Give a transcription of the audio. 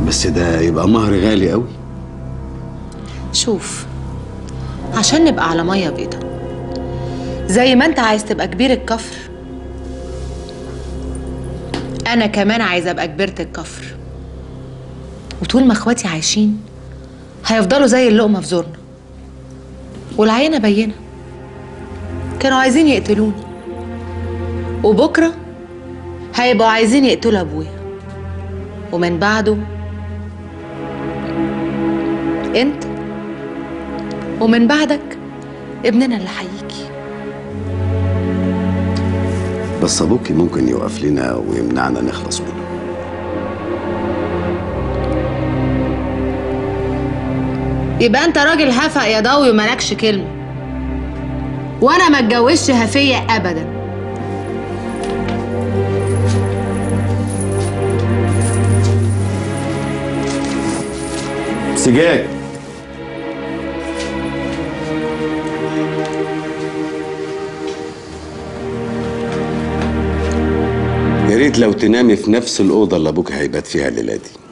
بس ده يبقى مهر غالي قوي شوف عشان نبقى على ميه بيضة زي ما انت عايز تبقى كبير الكفر انا كمان عايزه ابقى كبيرة الكفر وطول ما اخواتي عايشين هيفضلوا زي اللقمه في زورنا والعينه بينه كانوا عايزين يقتلوني وبكره هيبقوا عايزين يقتلوا ابويا ومن بعده انت ومن بعدك ابننا اللي هيجي بس ابوكي ممكن يوقف لنا ويمنعنا نخلص منه يبقى انت راجل هفق يا ضوي ومالكش كلمه وانا ما اتجوزش هفيه ابدا سجاج يا ريت لو تنامي في نفس الأوضة اللي أبوك هيبات فيها الليلة دي